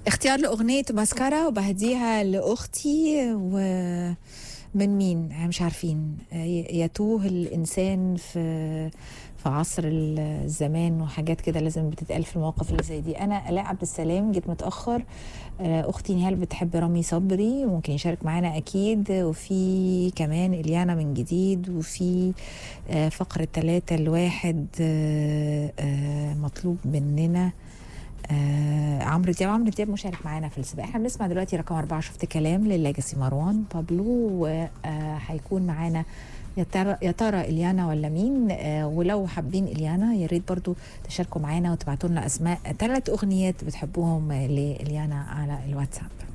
اختيار لأغنية ماسكارا وبهديها لأختي ومن مين مش عارفين يتوه الإنسان في في عصر الزمان وحاجات كده لازم بتتقال في المواقف اللي زي دي انا الاء عبد السلام جيت متاخر اختي نهال بتحب رامي صبري ممكن يشارك معانا اكيد وفي كمان اليانا من جديد وفي فقره ثلاثة الواحد مطلوب مننا آه عمرو دياب عمرو دياب مشارك معانا في السباق احنا بنسمع دلوقتي رقم أربعة شفت كلام للاجاسي مروان بابلو وهيكون معانا يا ترى يا ترى اليانا ولا مين آه ولو حابين اليانا يا ريت برضو تشاركوا معانا وتبعتوا لنا اسماء ثلاث اغنيات بتحبوهم لاليانا على الواتساب